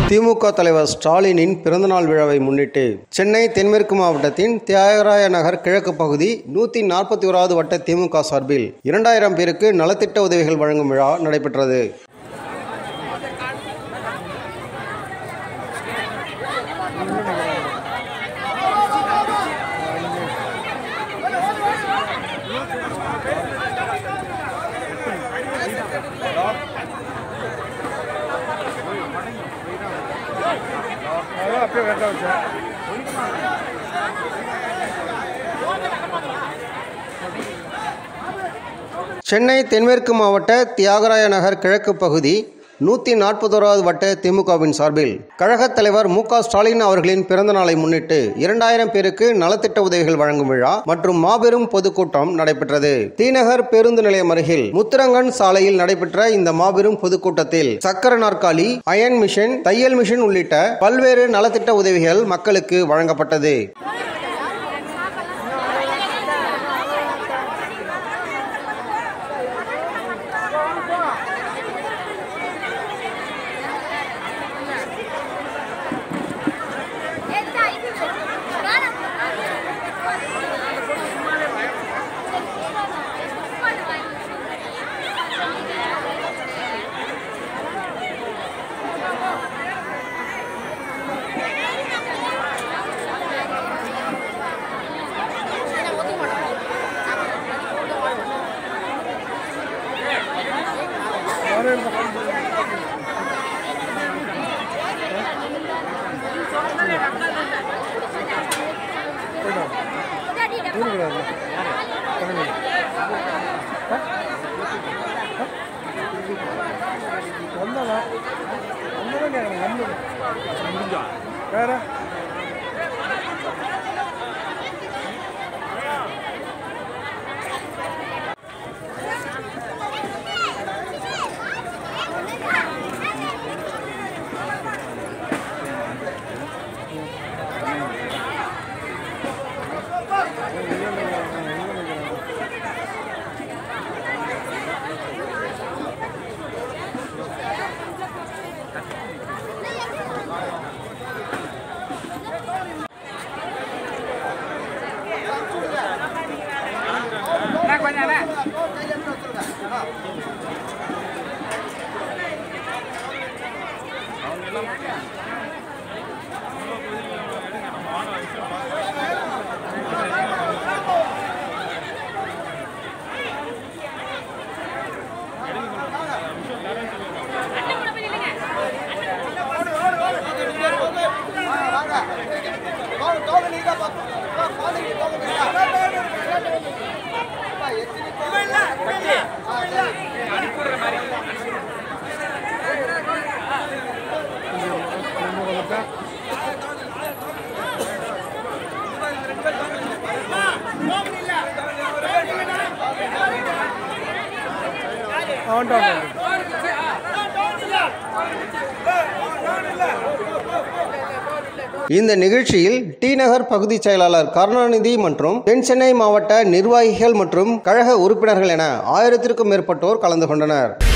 திமுக தலைவர் ஸ்டாலினின் பிறந்தநாள் விழாவை முன்னிட்டு சென்னை தென்மேற்கு மாவட்டத்தின் தியாகராய நகர் கிழக்கு பகுதி நூற்றி நாற்பத்தி ஓராவது வட்ட திமுக சார்பில் இரண்டாயிரம் பேருக்கு நலத்திட்ட உதவிகள் வழங்கும் விழா நடைபெற்றது அதான் அப்படியே கரெக்டாக வச்சேன் சென்னை தென்மேற்கு மாவட்ட தியாகராய நகர் கிழக்கு பகுதி நூற்றி நாற்பத்தோராவது வட்ட திமுகவின் சார்பில் கழகத் தலைவர் மு க ஸ்டாலின் அவர்களின் பிறந்த நாளை முன்னிட்டு இரண்டாயிரம் பேருக்கு நலத்திட்ட உதவிகள் வழங்கும் விழா மற்றும் மாபெரும் பொதுக்கூட்டம் நடைபெற்றது தீநகர் பேருந்து நிலையம் அருகில் முத்திரங்கன் சாலையில் நடைபெற்ற இந்த மாபெரும் பொதுக்கூட்டத்தில் சக்கர நாற்காலி அயன் மிஷின் தையல் மிஷின் உள்ளிட்ட பல்வேறு நலத்திட்ட உதவிகள் மக்களுக்கு வழங்கப்பட்டது கூறுகிறாரு வந்தவா வந்தவன் கேட்கணும் வந்து முடிஞ்சா வேற அவன்டா இந்த நிகழ்ச்சியில் டி நகர் பகுதி செயலாளர் கருணாநிதி மற்றும் தென் சென்னை மாவட்ட நிர்வாகிகள் மற்றும் கழக உறுப்பினர்கள் என ஆயிரத்திற்கும் மேற்பட்டோர் கலந்து கொண்டனர்